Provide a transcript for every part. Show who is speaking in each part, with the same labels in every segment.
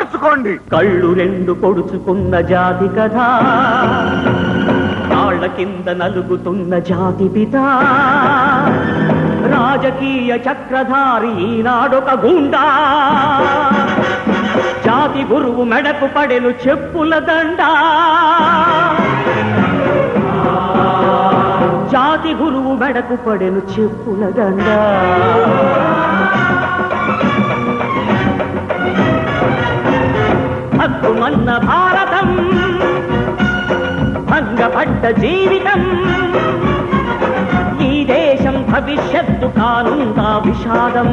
Speaker 1: మార్చుకోండి
Speaker 2: కళ్ళు రెండు పొడుచుకున్న జాతి కథ కాళ్ళ కింద నలుగుతున్న జాతి పిత రాజకీయ చక్రధారి ఈనాడొక గుండా జాతి గురువు మెడకు పడెను చెప్పుల దండ జాతి గురువు మెడకు పడెను చెప్పుల దండ హక్కుమన్న భారతం భంగపడ్డ జీవితం ఈ దేశం భవిష్యత్తు కానుందా విషాదం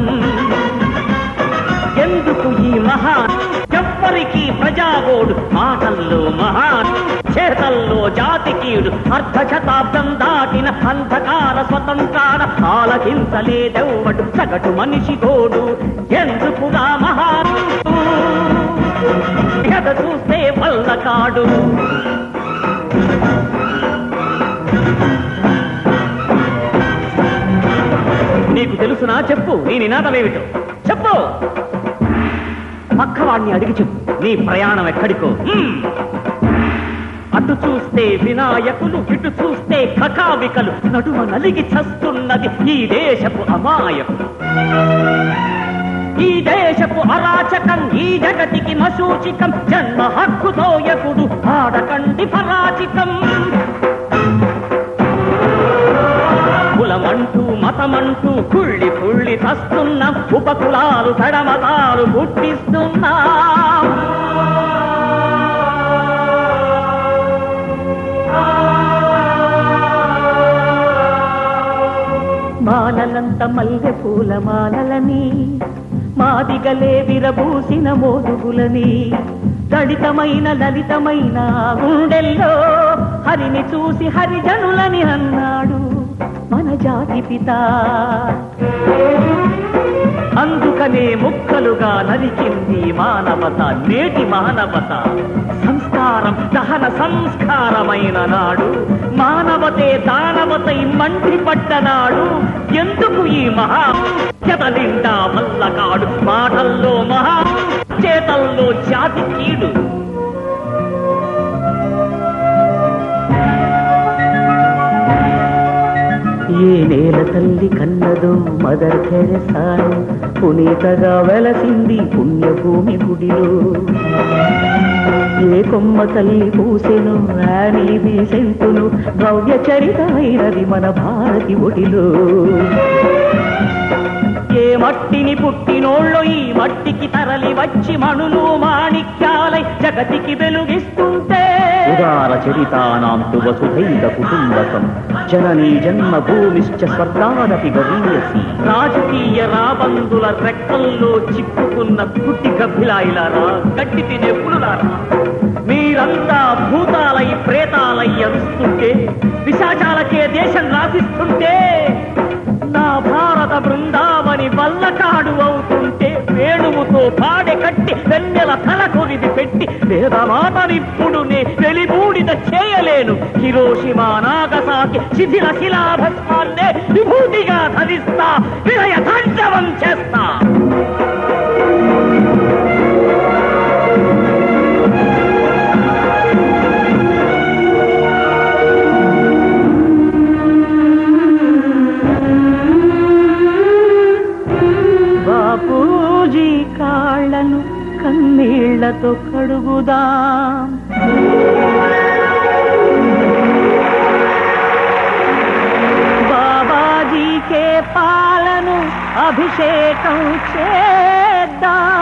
Speaker 2: ఎందుకు ఈ మహా ఎవ్వరికి ప్రజాగోడు మాటల్లో మహాన్ చేతల్లో జాతికీయుడు అర్ధ శతాబ్దం దాటిన అంధకార స్వతంత్రాల ఆలకించలేదెవ్వడు సగటు మనిషి తోడు ఎందుకుగా మహాన్ కథ చూస్తే వల్ల కాడు నీకు తెలుసునా చెప్పు నీ నినాదమేమిటో చెప్పు పక్కవాణ్ణి అడిగి చెప్పు నీ ప్రయాణం ఎక్కడికో హ్మ్. అటు చూస్తే వినాయకులు ఇటు చూస్తే కకావికలు నడుమ నలిగి చస్తున్నది ఈ దేశపు అమాయకులు ఈ దేశపు అరాచకం ఈ జగతికి మసూచికం జన్మ హక్కుతో ఎప్పుడు ఆడకండి పరాచికం కులమంటూ మతమంటూ కుళ్ళి కుళ్ళి చస్తున్న ఉపకులాలు కడమతాలు పుట్టిస్తున్నా మాలలంత మల్లె పూల మాలలని మాదిగలే విరబూసిన మోదుగులని దళితమైన లలితమైన గుండెల్లో హరిని చూసి హరిజనులని అన్నాడు మన జాతి పిత అందుకనే ముక్కలుగా నరికింది మానవత నేటి మానవత సంస్కారం దహన సంస్కారమైన నాడు మానవతే దానవతై మంటి పట్టనాడు ఎందుకు ఈ మహా చెత నిండా మల్లకాడు మాటల్లో మహా చేతల్లో జాతి కీడు ఏ నేల తల్లి కన్నదో మదర్ తెరసాను పునీతగా వెలసింది పుణ్యభూమి గుడిలో ఏ కొమ్మ తల్లి పూసెను రాణి సెంతును భవ్య చరితమైనది మన భారతి ఒడిలో ఏ మట్టిని పుట్టినోళ్ళు ఈ మట్టికి తరలి వచ్చి మణులు మాణిక్యాలై జగతికి వెలుగిస్తుంటే ఉదార చరితానాం తు వసుధైక కుటుంబకం జననీ జన్మభూమిశ్చ స్వర్గాదపి గరీయసి రాజకీయ రాబందుల రెక్కల్లో చిక్కుకున్న కుట్టి గభిలాయిలారా గట్టి తినే పులులారా మీరంతా భూతాలై ప్రేతాలై అరుస్తుంటే విశాచాలకే దేశం రాసిస్తుంటే నా భారత బృందావని వల్లకాడు అవుతుంటే వేణువుతో పాడె కట్టి వెన్నెల తల కొరిది పెట్టి వేదమాతనిప్పుడు నే వెలిబూడిద చేయలేను హిరోషిమా నాగసాకి శిథిల శిలాభస్మాన్నే విభూతిగా ధరిస్తా విలయ తాండవం చేస్తా బాపూజీ కాళ్ళను కన్నీళ్లతో కడుగుదాం బాబాజీకే పాలను అభిషేకం చేద్దాం